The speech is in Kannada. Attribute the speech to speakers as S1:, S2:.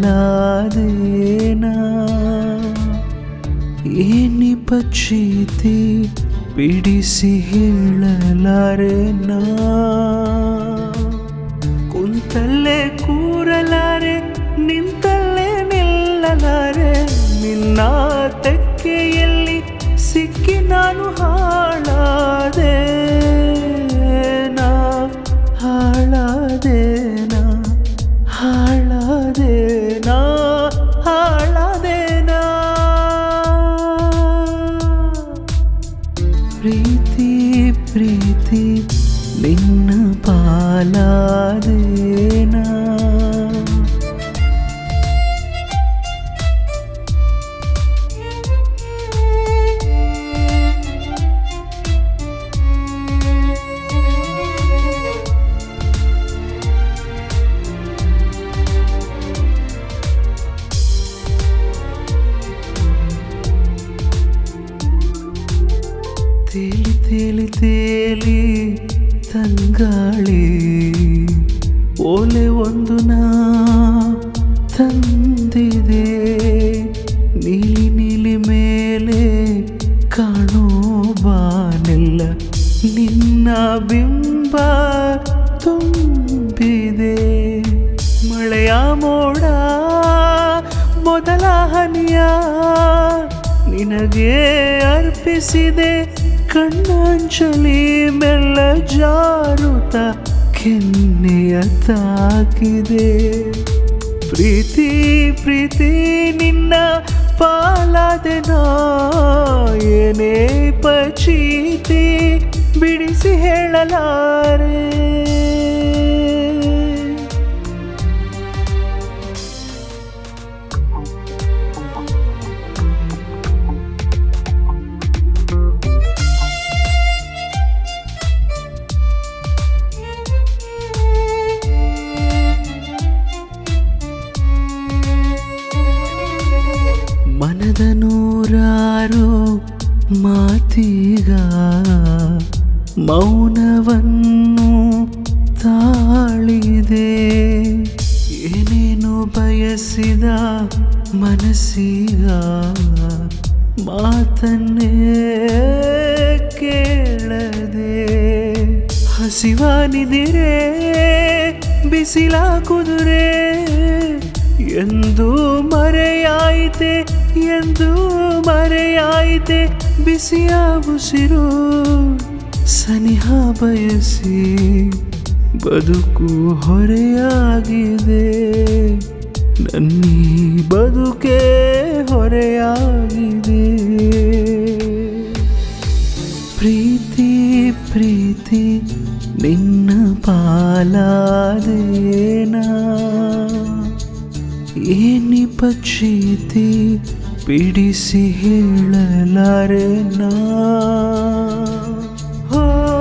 S1: ಪಾಲಾದೇನಾ ಏನಿ ಪಕ್ಷೀತಿ ಬಿಡಿಸಿ ಹೇಳಲಾರೆ ನಾ ಕುಂತಲ್ಲೇ ಕೂರಲಾರೆ ನಿಂತಲ್ಲೇ ನಿಲ್ಲಲಾರೆ ನಿನ್ನ ತೆಕ್ಕೆಯಲ್ಲಿ ಸಿಕ್ಕಿ ನಾನು ಹಾಳಾದೆ ನಾ ಹಾಳಾದೆ ನಾ ಹಾಳಾದೆ ನಾ ಹಾಳಾದೆ ನಾ ಪ್ರೀತಿ ಪ್ರೀತಿ ನಿನ್ನ ಪಾಲಾದೇನಾ ತೇಲಿ ತೇಲಿ ತೇಲಿ ತಂಗಾಳಿ ಓಲೆ ಒಂದು ನಾ ತಂದಿದೆ ನೀಲಿ ನೀಲಿ ಮೇಲೆ ಕಾಣೋ ಬಾನೆಲ್ಲ ನಿನ್ನ ಬಿಂಬ ತುಂಬಿದೆ ಮಳೆಯ ಮೋಡ ಮೊದಲ ಹನಿಯ ನಿನಗೆ ಅರ್ಪಿಸಿದೆ ಕಣ್ಣಂಚಲಿ ಮೆಲ್ಲ ಜಾರುತ್ತ ಕೆನ್ನೆಯ ತಾಕಿದೆ ಪ್ರೀತಿ ಪ್ರೀತಿ ನಿನ್ನ ಪಾಲಾದೆ ನಾ ಏನೇ ಪಚೀತಿ ಬಿಡಿಸಿ ಹೇಳಲಾರೆ ಮನದ ನೂರಾರು ಮಾತೀಗ ಮೌನವನ್ನು ತಾಳಿದೆ ಏನೇನು ಬಯಸಿದ ಮನಸ್ಸೀಗ ಮಾತನ್ನೇ ಕೇಳದೆ ಹಸಿವಾನಿದಿರೆ ಬಿಸಿಲ ಕುದುರೆ ಎಂದು ಮರೆಯಾಯಿತೆ ಎಂದು ಮರೆಯಾಯಿತೆ ಬಿಸಿಯ ಉಸಿರು ಸನಿಹ ಬಯಸಿ ಬದುಕು ಹೊರೆಯಾಗಿದೆ ನನ್ನೀ ಬದುಕೇ ಹೊರೆಯಾಗಿದೆ ಪ್ರೀತಿ ಪ್ರೀತಿ ನಿನ್ನ ಪಾಲಾದೇನಾ ಏನಿ ಪಕ್ಷೀತಿ ಬಿಡಿಸಿ ಹೇಳಲಾರೆ ನಾ ಹೋ